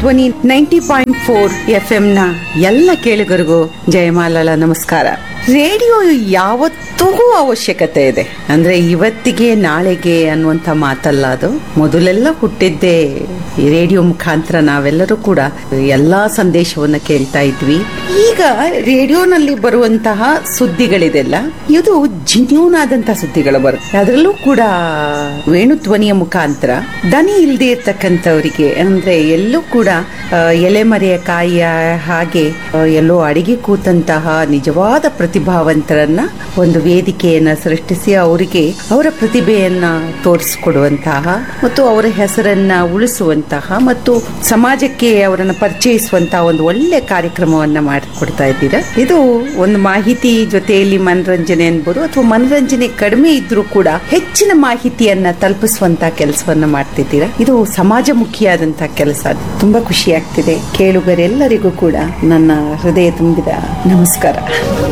ಧ್ವನಿ ninety point four F ನ ಎಲ್ಲ ಕೇಳುಗರಿಗೂ ಜಯಮಾಲಲ ನಮಸ್ಕಾರ ರೇಡಿಯೋ ಯಾವತ್ತಿಗೂ ಅವಶ್ಯಕತೆ ಇದೆ ಅಂದ್ರೆ ಇವತ್ತಿಗೆ ನಾಳೆಗೆ ಅನ್ನುವಂಥ ಮಾತಲ್ಲ ಅದು ಮೊದಲೆಲ್ಲ ಹುಟ್ಟಿದ್ದೇ ಈ ರೇಡಿಯೋ ಮುಖಾಂತರ ನಾವೆಲ್ಲರೂ ಕೂಡ ಎಲ್ಲಾ ಸಂದೇಶವನ್ನ ಕೇಳ್ತಾ ಇದ್ವಿ ಈಗ ರೇಡಿಯೋನಲ್ಲಿ ಬರುವಂತಹ ಸುದ್ದಿಗಳಿದೆಲ್ಲ ಇದು ಜಿನ್ಯೂನ್ ಆದಂತಹ ಸುದ್ದಿಗಳು ಬರುತ್ತೆ ಅದರಲ್ಲೂ ಕೂಡ ವೇಣುಧ್ವನಿಯ ಮುಖಾಂತರ ದನಿ ಇಲ್ಲದೆ ಇರ್ತಕ್ಕಂಥವರಿಗೆ ಅಂದ್ರೆ ಎಲ್ಲೂ ಕೂಡ ಆ, ಎಲೆಮರೆಯ ಕಾಯಿಯ ಹಾಗೆ ಆ, ಎಲ್ಲೋ ಅಡಿಗೆ ಕೂತಂತಹ ನಿಜವಾದ ಪ್ರತಿಭಾವಂತರನ್ನ ಒಂದು ವೇದಿಕೆಯನ್ನ ಸೃಷ್ಟಿಸಿ ಅವರಿಗೆ ಅವರ ಪ್ರತಿಭೆಯನ್ನ ತೋರಿಸಿಕೊಡುವಂತಹ ಮತ್ತು ಅವರ ಹೆಸರನ್ನ ಉಳಿಸುವಂತಹ ಮತ್ತು ಸಮಾಜಕ್ಕೆ ಅವರನ್ನ ಪರಿಚಯಿಸುವಂತಹ ಒಂದು ಒಳ್ಳೆ ಕಾರ್ಯಕ್ರಮವನ್ನ ಮಾಡಿಕೊಡ್ತಾ ಇದ್ದೀರಾ ಇದು ಒಂದು ಮಾಹಿತಿ ಜೊತೆಯಲ್ಲಿ ಮನರಂಜನೆ ಅನ್ಬೋದು ಅಥವಾ ಮನರಂಜನೆ ಕಡಿಮೆ ಇದ್ರೂ ಕೂಡ ಹೆಚ್ಚಿನ ಮಾಹಿತಿಯನ್ನ ತಲುಪಿಸುವಂತ ಕೆಲಸವನ್ನ ಮಾಡ್ತಿದ್ದೀರಾ ಇದು ಸಮಾಜಮುಖಿಯಾದಂತಹ ಕೆಲಸ ತುಂಬಾ ಖುಷಿ ಆಗ್ತಿದೆ ಕೇಳುಗರೆಲ್ಲರಿಗೂ ಕೂಡ ನನ್ನ ಹೃದಯ ತುಂಬಿದ ನಮಸ್ಕಾರ